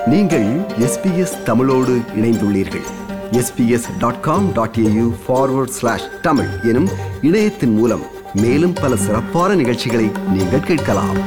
நீங்கள் எஸ்பிஎஸ் தமிழோடு இணைந்துள்ளீர்கள் SBS dot com dot AU forward slash Tamil எனும் இணையத்தின் மூலம் மேலும் பல சிறப்பான நிகழ்ச்சிகளை நீங்கள் கேட்கலாம்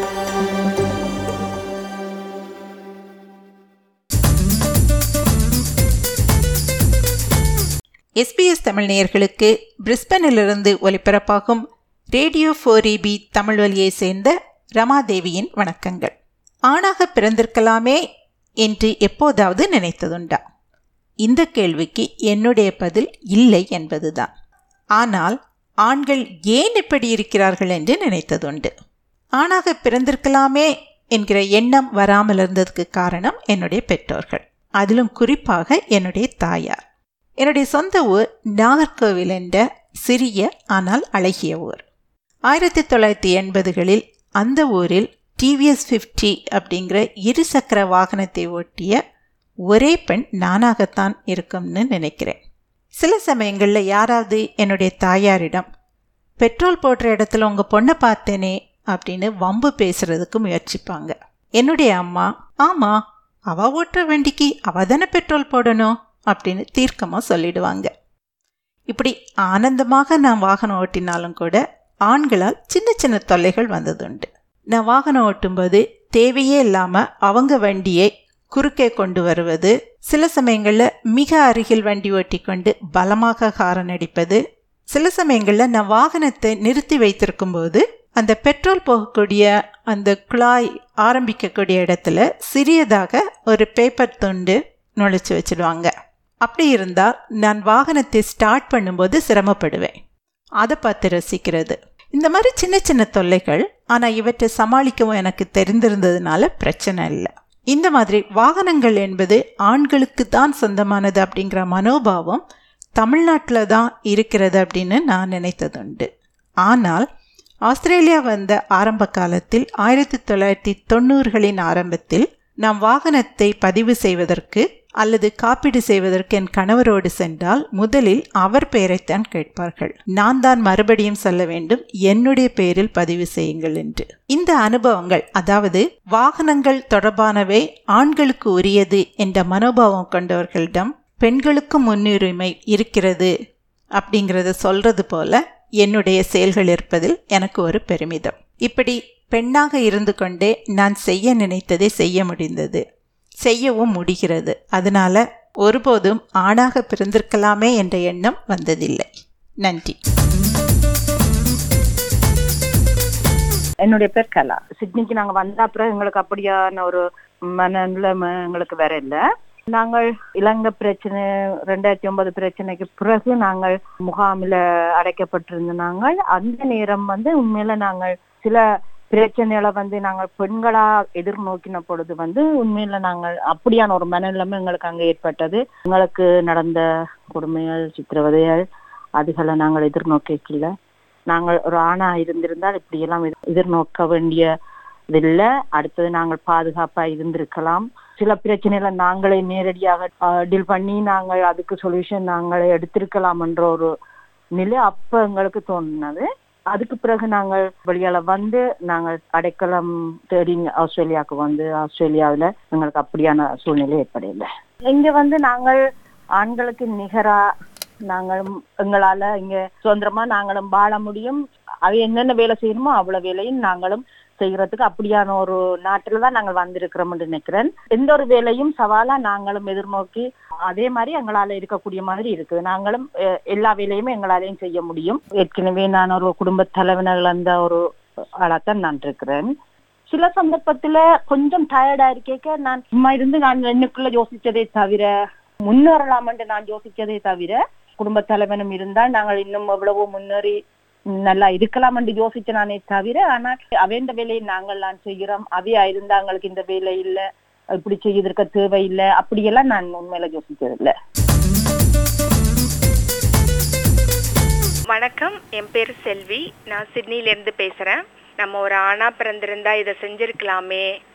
எஸ்பிஎஸ் தமிழ் நேயர்களுக்கு பிரிஸ்பனிலிருந்து ஒலிபரப்பாகும் ரேடியோ ஃபோர் இபி தமிழ் வழியை சேர்ந்த ரமாதேவியின் வணக்கங்கள் ஆணாக பிறந்திருக்கலாமே என்று எப்போதாவது நினைத்ததுண்டா இந்த கேள்விக்கு என்னுடைய பதில் இல்லை என்பதுதான் ஆனால் ஆண்கள் ஏன் இப்படி இருக்கிறார்கள் என்று நினைத்ததுண்டு ஆணாக பிறந்திருக்கலாமே என்கிற எண்ணம் வராமல் இருந்ததுக்கு காரணம் என்னுடைய பெற்றோர்கள் அதிலும் குறிப்பாக என்னுடைய தாயார் என்னுடைய சொந்த ஊர் நாகர்கோவில் என்ற சிறிய ஆனால் அழகிய ஊர் ஆயிரத்தி தொள்ளாயிரத்தி எண்பதுகளில் அந்த ஊரில் டிவிஎஸ் ஃபிஃப்டி அப்படிங்கிற இருசக்கர வாகனத்தை ஓட்டிய ஒரே பெண் நானாகத்தான் இருக்கும்னு நினைக்கிறேன் சில சமயங்களில் யாராவது என்னுடைய தாயாரிடம் பெட்ரோல் போடுற இடத்துல உங்கள் பொண்ணை பார்த்தேனே அப்படின்னு வம்பு பேசுறதுக்கு முயற்சிப்பாங்க என்னுடைய அம்மா ஆமாம் அவ ஓட்டுற வண்டிக்கு அவ தானே பெட்ரோல் போடணும் அப்படின்னு தீர்க்கமாக சொல்லிடுவாங்க இப்படி ஆனந்தமாக நான் வாகனம் ஓட்டினாலும் கூட ஆண்களால் சின்ன சின்ன தொல்லைகள் வந்ததுண்டு நான் வாகனம் ஓட்டும்போது தேவையே இல்லாமல் அவங்க வண்டியை குறுக்கே கொண்டு வருவது சில சமயங்களில் மிக அருகில் வண்டி ஓட்டி கொண்டு பலமாக ஹாரன் அடிப்பது சில சமயங்களில் நான் வாகனத்தை நிறுத்தி வைத்திருக்கும் போது அந்த பெட்ரோல் போகக்கூடிய அந்த குழாய் ஆரம்பிக்கக்கூடிய இடத்துல சிறியதாக ஒரு பேப்பர் துண்டு நுழைச்சி வச்சிடுவாங்க அப்படி இருந்தால் நான் வாகனத்தை ஸ்டார்ட் பண்ணும்போது சிரமப்படுவேன் அதை பார்த்து ரசிக்கிறது இந்த மாதிரி சின்ன சின்ன தொல்லைகள் ஆனால் இவற்றை சமாளிக்கவும் எனக்கு தெரிந்திருந்ததுனால பிரச்சனை இல்லை இந்த மாதிரி வாகனங்கள் என்பது ஆண்களுக்கு தான் சொந்தமானது அப்படிங்கிற மனோபாவம் தமிழ்நாட்டில் தான் இருக்கிறது அப்படின்னு நான் நினைத்ததுண்டு ஆனால் ஆஸ்திரேலியா வந்த ஆரம்ப காலத்தில் ஆயிரத்தி தொள்ளாயிரத்தி தொண்ணூறுகளின் ஆரம்பத்தில் நாம் வாகனத்தை பதிவு செய்வதற்கு அல்லது காப்பீடு செய்வதற்கு என் கணவரோடு சென்றால் முதலில் அவர் பெயரைத்தான் கேட்பார்கள் நான் தான் மறுபடியும் சொல்ல வேண்டும் என்னுடைய பெயரில் பதிவு செய்யுங்கள் என்று இந்த அனுபவங்கள் அதாவது வாகனங்கள் தொடர்பானவை ஆண்களுக்கு உரியது என்ற மனோபாவம் கொண்டவர்களிடம் பெண்களுக்கு முன்னுரிமை இருக்கிறது அப்படிங்கிறத சொல்றது போல என்னுடைய செயல்கள் இருப்பதில் எனக்கு ஒரு பெருமிதம் இப்படி பெண்ணாக இருந்து கொண்டே நான் செய்ய நினைத்ததை செய்ய முடிந்தது செய்யவும் முடிகிறது அதனால ஒருபோதும் ஆணாக பிறந்திருக்கலாமே என்ற எண்ணம் வந்ததில்லை நன்றி என்னுடைய பேர் கலா சிட்னிக்கு நாங்க வந்த அப்புறம் எங்களுக்கு அப்படியான ஒரு மனநிலைமை எங்களுக்கு வேற இல்ல நாங்கள் இலங்கை பிரச்சனை ரெண்டாயிரத்தி ஒன்பது பிரச்சனைக்கு பிறகு நாங்கள் முகாமில அடைக்கப்பட்டிருந்த நாங்கள் அந்த நேரம் வந்து உண்மையில நாங்கள் சில பிரச்சனைகளை வந்து நாங்கள் பெண்களா எதிர்நோக்கின பொழுது வந்து உண்மையில நாங்கள் அப்படியான ஒரு மனநிலைமை எங்களுக்கு அங்க ஏற்பட்டது எங்களுக்கு நடந்த கொடுமைகள் சித்திரவதைகள் அதுகளை நாங்கள் எதிர்நோக்கிக்கல நாங்கள் ஒரு ஆணா இருந்திருந்தால் இப்படியெல்லாம் எதிர்- எதிர்நோக்க வேண்டிய இதில்லை அடுத்தது நாங்கள் பாதுகாப்பா இருந்திருக்கலாம் சில பிரச்சனைகளை நாங்களே நேரடியாக டீல் பண்ணி நாங்கள் அதுக்கு சொல்யூஷன் நாங்களே எடுத்திருக்கலாம் என்ற ஒரு நிலை அப்ப எங்களுக்கு தோணுனது அதுக்கு பிறகு நாங்கள் வெளியால வந்து நாங்கள் அடைக்கலம் தேடி ஆஸ்திரேலியாவுக்கு வந்து ஆஸ்திரேலியாவுல எங்களுக்கு அப்படியான சூழ்நிலை ஏற்படல இங்க வந்து நாங்கள் ஆண்களுக்கு நிகரா நாங்களும் எங்களால இங்க சுதந்திரமா நாங்களும் வாழ முடியும் அது என்னென்ன வேலை செய்யணுமோ அவ்வளவு வேலையும் நாங்களும் செய்யறதுக்கு அப்படியான ஒரு நாட்டில தான் நாங்கள் வந்திருக்கிறோம்னு நினைக்கிறேன் எந்த ஒரு வேலையும் சவாலா நாங்களும் எதிர்நோக்கி அதே மாதிரி எங்களால இருக்கக்கூடிய மாதிரி இருக்குது நாங்களும் அஹ், எல்லா வேலையுமே எங்களாலையும் செய்ய முடியும் ஏற்கனவே நான் ஒரு குடும்ப தலைவனர் அந்த ஒரு ஆளாத்தான் நான் இருக்கிறேன் சில சந்தர்ப்பத்துல கொஞ்சம் டயர்டா இருக்கேக்க நான் சும்மா இருந்து நான் என்னுக்குள்ள யோசிச்சதே தவிர முன்னேறலாம் என்று நான் யோசிச்சதே தவிர குடும்ப தலைவனும் இருந்தால் நாங்கள் இன்னும் எவ்வளவோ முன்னேறி நல்லா இருக்கலாம் என்று யோசிச்ச நானே தவிர ஆனால் அவேண்ட வேலையை நாங்கள் நான் செய்கிறோம் அவையா இருந்தா எங்களுக்கு இந்த வேலை இல்ல இப்படி செய்யறதுக்க தேவையில்லை அப்படியெல்லாம் நான் உண்மையில யோசிச்சது இல்ல வணக்கம் என் பேர் செல்வி நான் சிட்னிலேருந்து பேசுகிறேன் நம்ம ஒரு ஆணா பிறந்திருந்தா இதை செஞ்சிருக்கலாமே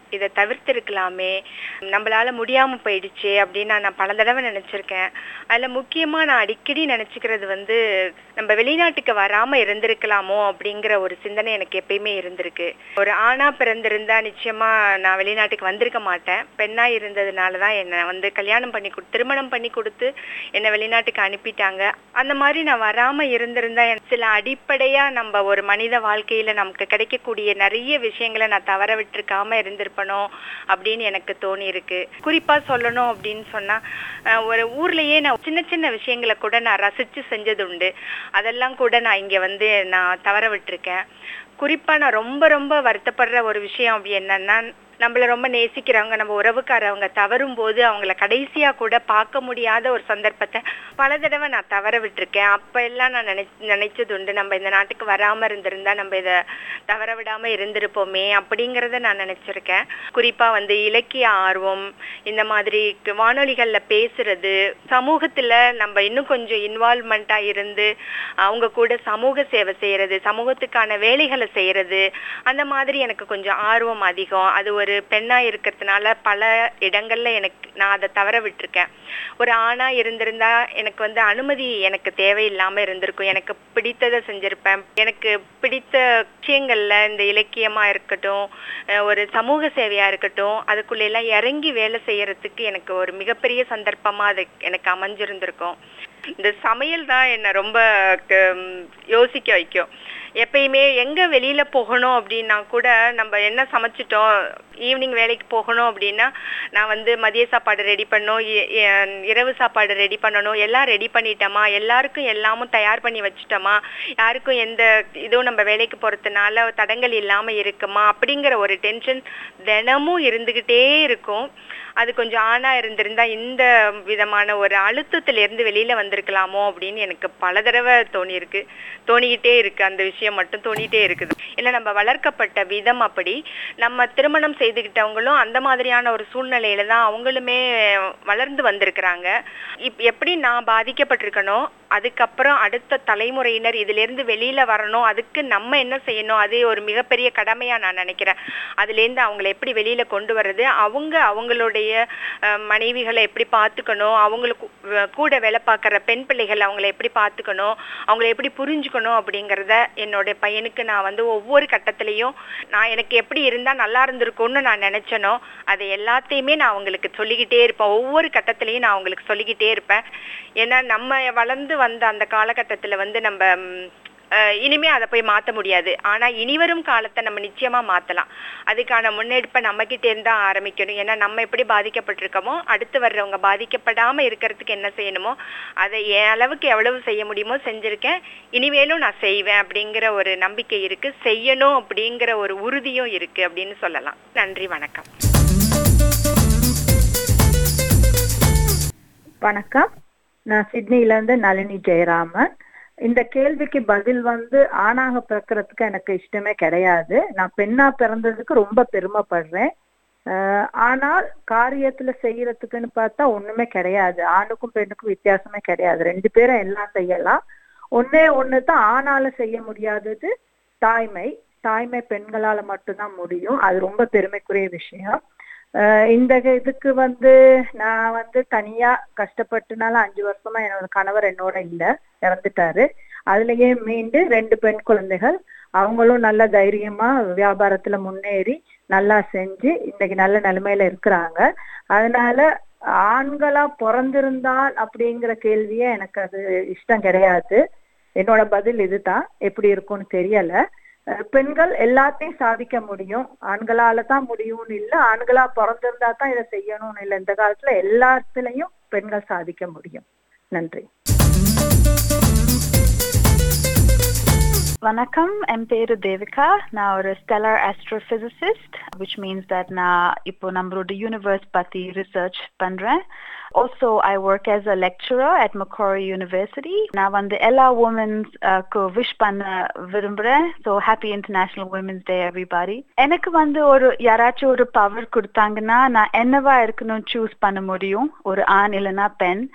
இதை தவிர்த்திருக்கலாமே நம்மளால முடியாம போயிடுச்சே அப்படின்னு நான் பல தடவை நினைச்சிருக்கேன் அதுல முக்கியமா நான் அடிக்கடி நினைச்சுக்கிறது வந்து நம்ம வெளிநாட்டுக்கு வராம இருந்திருக்கலாமோ அப்படிங்கிற ஒரு சிந்தனை எனக்கு எப்பயுமே இருந்திருக்கு ஒரு ஆணா பிறந்திருந்தா நிச்சயமா நான் வெளிநாட்டுக்கு வந்திருக்க மாட்டேன் பெண்ணா இருந்ததுனால தான் என்னை வந்து கல்யாணம் பண்ணி கொடு திருமணம் பண்ணி கொடுத்து என்னை வெளிநாட்டுக்கு அனுப்பிட்டாங்க அந்த மாதிரி நான் வராம இருந்திருந்தா எனக்கு சில அடிப்படையா நம்ம ஒரு மனித வாழ்க்கையில நமக்கு கிடைக்கக்கூடிய நிறைய விஷயங்களை நான் தவற விட்டுருக்காம இருந்திருப்பனோ அப்படின்னு எனக்கு தோணி இருக்கு குறிப்பா சொல்லணும் அப்படின்னு சொன்னா அஹ், ஒரு ஊர்லயே நான் சின்ன சின்ன விஷயங்களை கூட நான் ரசிச்சு செஞ்சது உண்டு அதெல்லாம் கூட நான் இங்க வந்து நான் தவற விட்டுருக்கேன் குறிப்பா நான் ரொம்ப ரொம்ப வருத்தப்படுற ஒரு விஷயம் அப்படி என்னன்னா நம்மள ரொம்ப நேசிக்கிறவங்க நம்ம உறவுக்காரவங்க தவறும் போது அவங்கள கடைசியா கூட பார்க்க முடியாத ஒரு சந்தர்ப்பத்தை பல தடவை நான் தவற விட்டுருக்கேன் அப்ப எல்லாம் நான் நினை நினைச்சது உண்டு நம்ம இந்த நாட்டுக்கு வராம இருந்திருந்தா நம்ம இத தவற விடாம இருந்திருப்போமே அப்படிங்கறத நான் நினைச்சிருக்கேன் குறிப்பா வந்து இலக்கிய ஆர்வம் இந்த மாதிரி க- வானொலிகள்ல பேசுறது சமூகத்துல நம்ம இன்னும் கொஞ்சம் இன்வால்மெண்டா இருந்து அவங்க கூட சமூக சேவை செய்யறது சமூகத்துக்கான வேலைகளை செய்யறது அந்த மாதிரி எனக்கு கொஞ்சம் ஆர்வம் அதிகம் அது ஒரு பெண்ணா இருக்கிறதுனால பல இடங்கள்ல எனக்கு நான் அதை தவற விட்டுருக்கேன் ஒரு ஆணா இருந்திருந்தா எனக்கு வந்து அனுமதி எனக்கு தேவையில்லாம இருந்திருக்கும் எனக்கு பிடித்ததை செஞ்சிருப்பேன் எனக்கு பிடித்த விஷயங்கள்ல இந்த இலக்கியமா இருக்கட்டும் அஹ் ஒரு சமூக சேவையா இருக்கட்டும் அதுக்குள்ள எல்லாம் இறங்கி வேலை செய்யறதுக்கு எனக்கு ஒரு மிகப்பெரிய சந்தர்ப்பமா அது எனக்கு அமைஞ்சிருந்திருக்கும் இந்த சமையல் தான் என்ன ரொம்ப க- ம், யோசிக்க வைக்கும் எப்பயுமே எங்க வெளியில போகணும் அப்படின்னா கூட நம்ம என்ன சமைச்சிட்டோம் ஈவினிங் வேலைக்கு போகணும் அப்படின்னா நான் வந்து மதிய சாப்பாடு ரெடி பண்ணணும் இ- இ- இரவு சாப்பாடு ரெடி பண்ணணும் எல்லாம் ரெடி பண்ணிட்டோமா எல்லாருக்கும் எல்லாமும் தயார் பண்ணி வச்சுட்டோமா யாருக்கும் எந்த இதுவும் நம்ம வேலைக்கு போறதுனால தடங்கள் இல்லாம இருக்குமா அப்படிங்கிற ஒரு டென்ஷன் தினமும் இருந்துகிட்டே இருக்கும் அது கொஞ்சம் ஆணா இருந்திருந்தா இந்த விதமான ஒரு அழுத்தத்துல இருந்து வெளியில வந்திருக்கலாமோ அப்படின்னு எனக்கு பல தடவை தோணியிருக்கு தோணிக்கிட்டே இருக்கு அந்த விஷயம் மட்டும் தோணிட்டே இருக்குது ஏன்னா நம்ம வளர்க்கப்பட்ட விதம் அப்படி நம்ம திருமணம் செய்துக்கிட்டவங்களும் அந்த மாதிரியான ஒரு சூழ்நிலையில தான் அவங்களுமே வளர்ந்து வந்திருக்கிறாங்க இப் எப்படி நான் பாதிக்கப்பட்டிருக்கனோ அதுக்கப்புறம் அடுத்த தலைமுறையினர் இதுல இருந்து வெளியில வரணும் அதுக்கு நம்ம என்ன செய்யணும் அது ஒரு மிகப்பெரிய கடமையா நான் நினைக்கிறேன் அதுல இருந்து அவங்களை எப்படி வெளியில கொண்டு வர்றது அவங்க அவங்களுடைய அஹ், மனைவிகளை எப்படி பார்த்துக்கணும் அவங்களுக்கு அஹ், கூட வேலை பார்க்குற பெண் பிள்ளைகள் அவங்களை எப்படி பார்த்துக்கணும் அவங்களை எப்படி புரிஞ்சுக்கணும் அப்படிங்கறத என்னோட பையனுக்கு நான் வந்து ஒவ்வொரு கட்டத்திலையும் நான் எனக்கு எப்படி இருந்தா நல்லா இருந்திருக்கும்னு நான் நினைச்சனோ அதை எல்லாத்தையுமே நான் அவங்களுக்கு சொல்லிக்கிட்டே இருப்பேன் ஒவ்வொரு கட்டத்திலையும் நான் அவங்களுக்கு சொல்லிக்கிட்டே இருப்பேன் ஏன்னா நம்ம வளர்ந்து வந்த அந்த காலகட்டத்துல வந்து நம்ம ம், அஹ், இனிமே அதை போய் மாத்த முடியாது ஆனா இனிவரும் காலத்தை நம்ம நிச்சயமா மாத்தலாம் அதுக்கான முன்னெடுப்பை நம்ம கிட்ட இருந்தா ஆரம்பிக்கணும் ஏன்னா நம்ம எப்படி பாதிக்கப்பட்டிருக்கோமோ அடுத்து வர்றவங்க பாதிக்கப்படாம இருக்கிறதுக்கு என்ன செய்யணுமோ அதை என் அளவுக்கு எவ்வளவு செய்ய முடியுமோ செஞ்சிருக்கேன் இனிமேலும் நான் செய்வேன் அப்படிங்கிற ஒரு நம்பிக்கை இருக்கு செய்யணும் அப்படிங்கிற ஒரு உறுதியும் இருக்கு அப்படின்னு சொல்லலாம் நன்றி வணக்கம் வணக்கம் நான் சிட்னில இருந்து நளினி ஜெயராமன் இந்த கேள்விக்கு பதில் வந்து ஆணாக பிறக்கிறதுக்கு எனக்கு இஷ்டமே கிடையாது நான் பெண்ணா பிறந்ததுக்கு ரொம்ப பெருமைப்படுறேன் ஆஹ் ஆனால் காரியத்துல செய்யறதுக்குன்னு பார்த்தா ஒண்ணுமே கிடையாது ஆணுக்கும் பெண்ணுக்கும் வித்தியாசமே கிடையாது ரெண்டு பேரும் எல்லாம் செய்யலாம் ஒண்ணே ஒண்ணு தான் ஆணால செய்ய முடியாதது தாய்மை தாய்மை பெண்களால மட்டும்தான் முடியும் அது ரொம்ப பெருமைக்குரிய விஷயம் ஆஹ் இந்த இதுக்கு வந்து நான் வந்து தனியா கஷ்டப்பட்டுனால அஞ்சு வருஷமா என்னோட கணவர் என்னோட இல்ல இறந்துட்டாரு அதுலயே மீண்டு ரெண்டு பெண் குழந்தைகள் அவங்களும் நல்ல தைரியமா வியாபாரத்துல முன்னேறி நல்லா செஞ்சு இன்னைக்கு நல்ல நிலைமையில இருக்கிறாங்க அதனால ஆண்களா பிறந்திருந்தால் அப்படிங்கிற கேள்வியே எனக்கு அது இஷ்டம் கிடையாது என்னோட பதில் இதுதான் எப்படி இருக்கும்னு தெரியல அஹ் பெண்கள் எல்லாத்தையும் சாதிக்க முடியும் ஆண்களால தான் முடியும்னு இல்ல ஆண்களா பிறந்திருந்தா தான் இதை செய்யணும்னு இல்லை இந்த காலத்துல எல்லாத்துலயும் பெண்கள் சாதிக்க முடியும் நன்றி வணக்கம் என் பேரு தேவிகா நான் ஒரு stellar astrophysicist which means that நான் இப்போ நம்மளோட யூனிவர்ஸ் பத்தி ரிசர்ச் பண்றேன் also I work as a lecturer at Macquarie University நான் வந்து எல்லா உமன்ஸ்க்கு விஷ் பண்ண விரும்புறேன் so happy international women's day everybody எனக்கு வந்து ஒரு யாராச்சும் ஒரு பவர் கொடுத்தாங்கன்னா நான் என்னவா இருக்கணும் சூஸ் பண்ண முடியும் ஒரு ஆண் இல்லைன்னா பெண்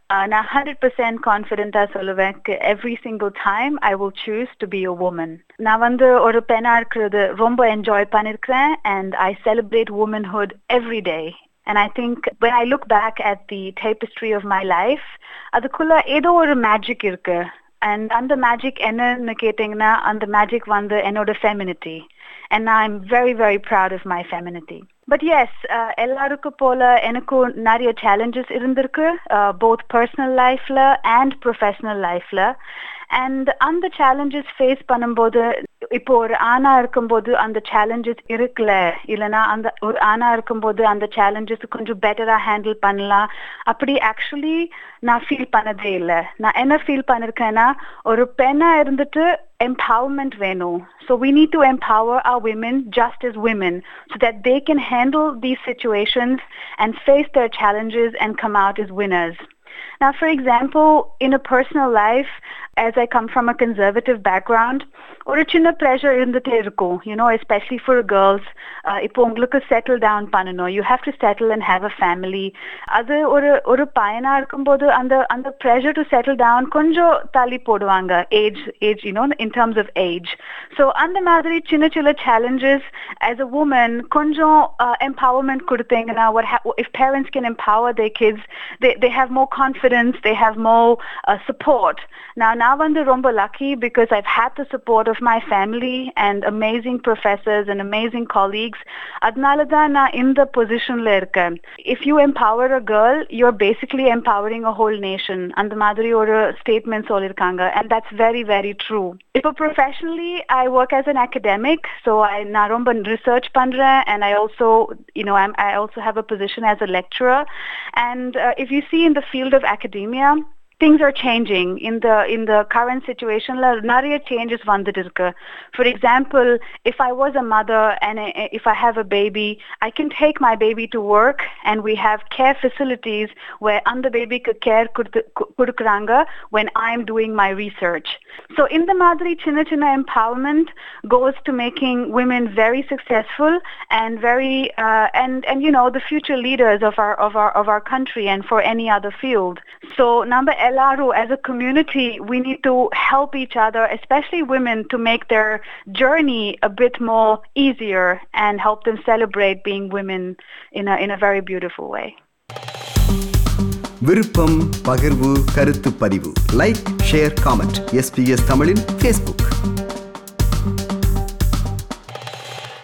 Uh, நான் ஹண்ட்ரட் பர்சன்ட் கான்ஃபிடென்டா சொல்லுவேன் every single time I will choose to be a woman நான் வந்து ஒரு பெண்ணா இருக்கிறது ரொம்ப என்ஜாய் பண்ணிருக்கிறேன் and I celebrate womanhood every day And I think when I look back at the tapestry of my life, அதுக்குள்ள ஏதோ ஒரு மேஜிக் இருக்கு அண்ட் அந்த மேஜிக் என்னன்னு கேட்டீங்கன்னா அந்த மேஜிக் வந்து என்னோட femininity and I am very very proud of my femininity but yes எல்லாருக்கும் போல எனக்கும் நிறைய சேலஞ்சஸ் இருந்திருக்கு போத் பர்சனல் லைஃப்ல அண்ட் ப்ரொஃபஷனல் லைஃப்ல அண்ட் அந்த சேலஞ்சஸ் ஃபேஸ் பண்ணும்போது இப்போ ஒரு ஆணா இருக்கும்போது அந்த சேலஞ்சஸ் இருக்குல்ல இல்லைன்னா அந்த ஒரு ஆணா இருக்கும்போது அந்த சேலஞ்சஸ் கொஞ்சம் பெட்டரா ஹேண்டில் பண்ணலாம் அப்படி ஆக்சுவலி நான் ஃபீல் பண்ணதே இல்லை நான் என்ன ஃபீல் பண்ணிருக்கேன்னா ஒரு பெண்ணா இருந்துட்டு empowerment வேணும் so we need to empower our women just as women so that they can handle these situations and face their challenges and come out as winners now, for example, in a personal life, as I come from a conservative background, ஒரு சின்ன pressure இருந்துட்டே இருக்கும் you know especially for girls இப்போ உங்களுக்கு settle down பண்ணணும் you have to settle and have a family அது ஒரு ஒரு பையனா இருக்கும்போது அந்த அந்த ப்ரெஷர் டு செட்டில் டவுன் கொஞ்சம் தள்ளி போடுவாங்க age age you know in terms of age so அந்த மாதிரி சின்ன சின்ன சேலஞ்சஸ் ஆஸ் அ உமன் கொஞ்சம் எம்பவர்மெண்ட் கொடுத்தீங்கன்னா what ha- if parents can empower their kids they, they have more confidence they have more uh, support now நான் வந்து ரொம்ப lucky because I've had the support of my family and amazing professors and amazing colleagues அதனால தான் நான் இந்த பொசிஷன்ல இருக்கேன் if you empower a girl you're basically empowering a whole nation அந்த மாதிரி ஒரு ஸ்டேட்மெண்ட் சொல்லிருக்காங்க and that's very very true இப்போ professionally I work as an academic so I நான் ரொம்ப research பண்றேன் and I also you know I'm, I also have a position as a lecturer and uh, if you see in the field of academia things are changing in the in the current situation நிறைய changes வந்துட்டு இருக்கு for example if i was a mother and I, if i have a baby i can take my baby to work and we have care facilities where அந்த babyக்கு care கொடுக்குறாங்க when i am doing my research so இந்த மாதிரி சின்ன சின்ன empowerment goes to making women very successful and very uh, and and you know the future leaders of our of our of our country and for any other field so number Elaru, as a community, we need to help each other, especially women, to make their journey a bit more easier and help them celebrate being women in a, in a very beautiful way. விருப்பம் பகிர்வு கருத்து பதிவு like share comment SBS தமிழின் Facebook